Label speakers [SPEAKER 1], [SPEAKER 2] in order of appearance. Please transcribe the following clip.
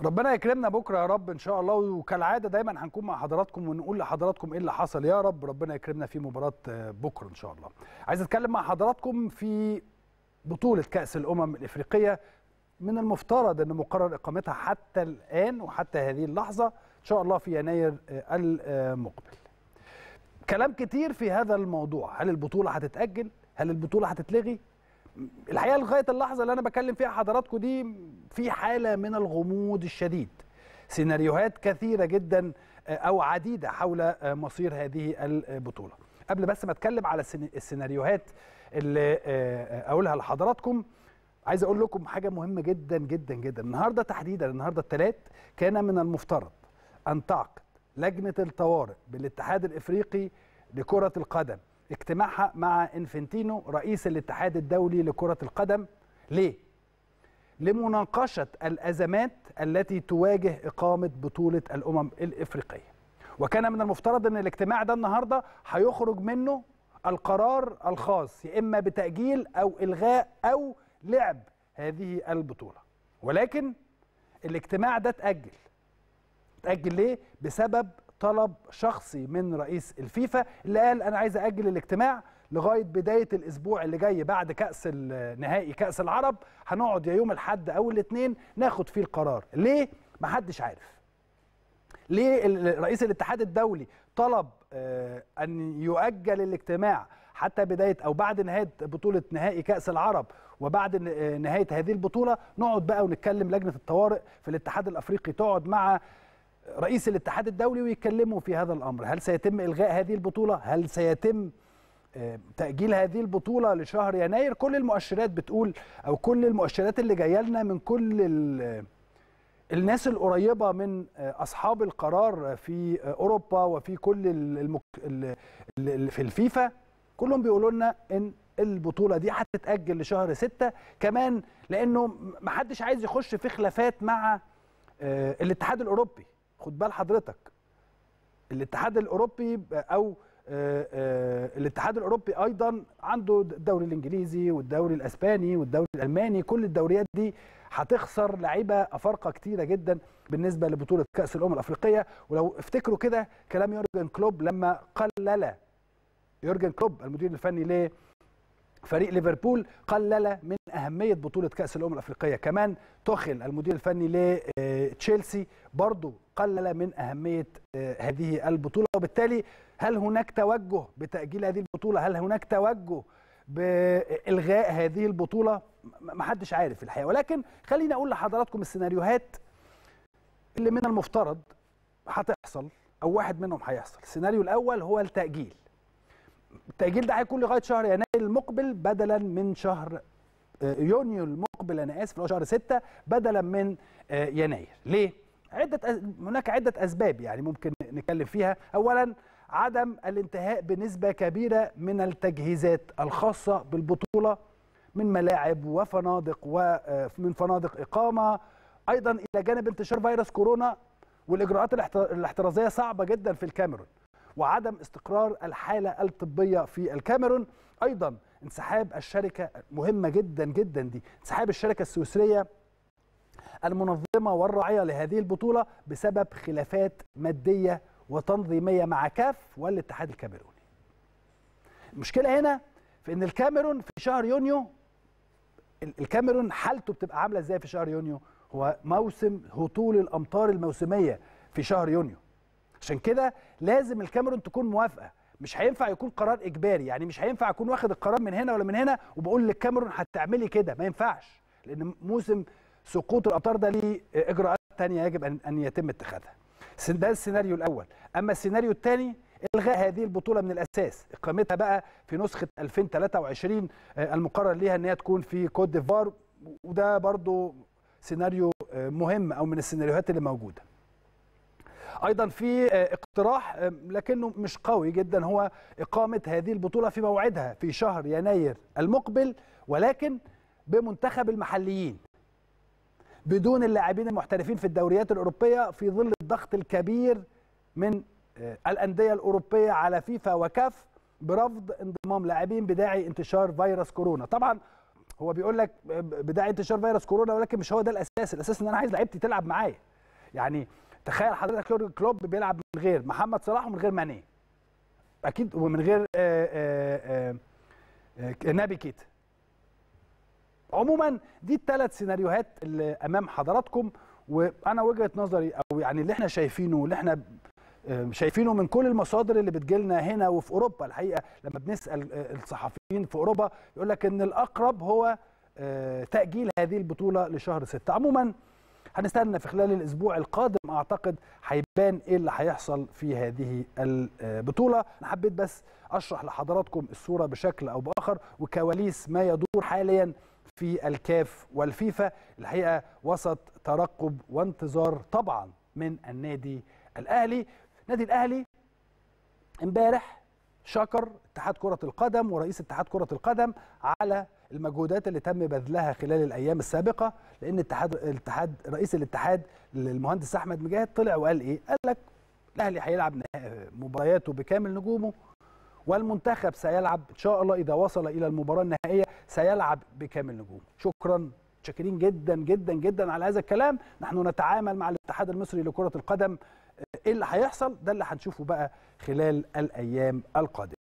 [SPEAKER 1] ربنا يكرمنا بكره يا رب ان شاء الله وكالعاده دايما هنكون مع حضراتكم ونقول لحضراتكم ايه اللي حصل يا رب ربنا يكرمنا في مباراه بكره ان شاء الله. عايز اتكلم مع حضراتكم في بطوله كاس الامم الافريقيه من المفترض ان مقرر اقامتها حتى الان وحتى هذه اللحظه ان شاء الله في يناير المقبل. كلام كتير في هذا الموضوع، هل البطوله هتتاجل؟ هل البطوله هتتلغي؟ الحقيقه لغايه اللحظه اللي انا بكلم فيها حضراتكم دي في حاله من الغموض الشديد سيناريوهات كثيره جدا او عديده حول مصير هذه البطوله قبل بس ما اتكلم على السيناريوهات اللي اقولها لحضراتكم عايز اقول لكم حاجه مهمه جدا جدا جدا النهارده تحديدا النهارده الثلاث كان من المفترض ان تعقد لجنه الطوارئ بالاتحاد الافريقي لكره القدم اجتماعها مع انفنتينو رئيس الاتحاد الدولي لكرة القدم ليه؟ لمناقشة الأزمات التي تواجه إقامة بطولة الأمم الإفريقية وكان من المفترض أن الاجتماع ده النهاردة هيخرج منه القرار الخاص يا إما بتأجيل أو إلغاء أو لعب هذه البطولة ولكن الاجتماع ده اتأجل اتأجل ليه؟ بسبب طلب شخصي من رئيس الفيفا اللي قال انا عايز اجل الاجتماع لغايه بدايه الاسبوع اللي جاي بعد كاس نهائي كاس العرب هنقعد يا يوم الاحد او الاثنين ناخد فيه القرار ليه محدش عارف ليه رئيس الاتحاد الدولي طلب ان يؤجل الاجتماع حتى بدايه او بعد نهايه بطوله نهائي كاس العرب وبعد نهايه هذه البطوله نقعد بقى ونتكلم لجنه الطوارئ في الاتحاد الافريقي تقعد مع رئيس الاتحاد الدولي ويتكلموا في هذا الامر هل سيتم الغاء هذه البطوله هل سيتم تاجيل هذه البطوله لشهر يناير كل المؤشرات بتقول او كل المؤشرات اللي جايه لنا من كل الناس القريبه من اصحاب القرار في اوروبا وفي كل المك... في الفيفا كلهم بيقولوا لنا ان البطوله دي هتتاجل لشهر ستة كمان لانه محدش عايز يخش في خلافات مع الاتحاد الاوروبي خد بال حضرتك الاتحاد الاوروبي او الاتحاد الاوروبي ايضا عنده الدوري الانجليزي والدوري الاسباني والدوري الالماني كل الدوريات دي هتخسر لعيبه افارقه كتيره جدا بالنسبه لبطوله كاس الامم الافريقيه ولو افتكروا كده كلام يورجن كلوب لما قلل يورجن كلوب المدير الفني ليه فريق ليفربول قلل من أهمية بطولة كأس الأمم الأفريقية كمان توخل المدير الفني لتشيلسي برضو قلل من أهمية هذه البطولة وبالتالي هل هناك توجه بتأجيل هذه البطولة هل هناك توجه بإلغاء هذه البطولة محدش عارف الحقيقة ولكن خليني أقول لحضراتكم السيناريوهات اللي من المفترض هتحصل أو واحد منهم هيحصل السيناريو الأول هو التأجيل التأجيل ده هيكون لغايه شهر يناير المقبل بدلا من شهر يونيو المقبل انا اسف اللي هو شهر 6 بدلا من يناير ليه عده أز... هناك عده اسباب يعني ممكن نتكلم فيها اولا عدم الانتهاء بنسبه كبيره من التجهيزات الخاصه بالبطوله من ملاعب وفنادق ومن فنادق اقامه ايضا الى جانب انتشار فيروس كورونا والاجراءات الاحترازيه صعبه جدا في الكاميرون وعدم استقرار الحالة الطبية في الكاميرون أيضا انسحاب الشركة مهمة جدا جدا دي انسحاب الشركة السويسرية المنظمة والراعية لهذه البطولة بسبب خلافات مادية وتنظيمية مع كاف والاتحاد الكاميروني المشكلة هنا في ان الكاميرون في شهر يونيو الكاميرون حالته بتبقى عاملة ازاي في شهر يونيو هو موسم هطول الامطار الموسمية في شهر يونيو عشان كده لازم الكاميرون تكون موافقه مش هينفع يكون قرار اجباري يعني مش هينفع اكون واخد القرار من هنا ولا من هنا وبقول للكاميرون هتعملي كده ما ينفعش لان موسم سقوط الامطار ده ليه اجراءات ثانيه يجب ان ان يتم اتخاذها ده السيناريو الاول اما السيناريو الثاني الغاء هذه البطوله من الاساس اقامتها بقى في نسخه 2023 المقرر ليها ان هي تكون في كوت ديفوار وده برضو سيناريو مهم او من السيناريوهات اللي موجوده ايضا في اقتراح لكنه مش قوي جدا هو اقامه هذه البطوله في موعدها في شهر يناير المقبل ولكن بمنتخب المحليين بدون اللاعبين المحترفين في الدوريات الاوروبيه في ظل الضغط الكبير من الانديه الاوروبيه على فيفا وكاف برفض انضمام لاعبين بداعي انتشار فيروس كورونا طبعا هو بيقول لك بداعي انتشار فيروس كورونا ولكن مش هو ده الاساس الاساس ان انا عايز لعيبتي تلعب معايا يعني تخيل حضرتك يورجن كلوب بيلعب من غير محمد صلاح ومن غير ماني اكيد ومن غير آآ آآ آآ نبي كيتا عموما دي الثلاث سيناريوهات اللي امام حضراتكم وانا وجهه نظري او يعني اللي احنا شايفينه واللي احنا شايفينه من كل المصادر اللي بتجيلنا هنا وفي اوروبا الحقيقه لما بنسال الصحفيين في اوروبا يقول لك ان الاقرب هو تاجيل هذه البطوله لشهر ستة عموما هنستنى في خلال الاسبوع القادم اعتقد هيبان ايه اللي هيحصل في هذه البطوله انا حبيت بس اشرح لحضراتكم الصوره بشكل او باخر وكواليس ما يدور حاليا في الكاف والفيفا الحقيقه وسط ترقب وانتظار طبعا من النادي الاهلي النادي الاهلي امبارح شكر اتحاد كره القدم ورئيس اتحاد كره القدم على المجهودات اللي تم بذلها خلال الايام السابقه لان اتحاد الاتحاد رئيس الاتحاد المهندس احمد مجاهد طلع وقال ايه؟ قال لك الاهلي هيلعب مبارياته بكامل نجومه والمنتخب سيلعب ان شاء الله اذا وصل الى المباراه النهائيه سيلعب بكامل نجومه شكرا شاكرين جدا جدا جدا على هذا الكلام نحن نتعامل مع الاتحاد المصري لكره القدم ايه اللي هيحصل ده اللي هنشوفه بقى خلال الايام القادمه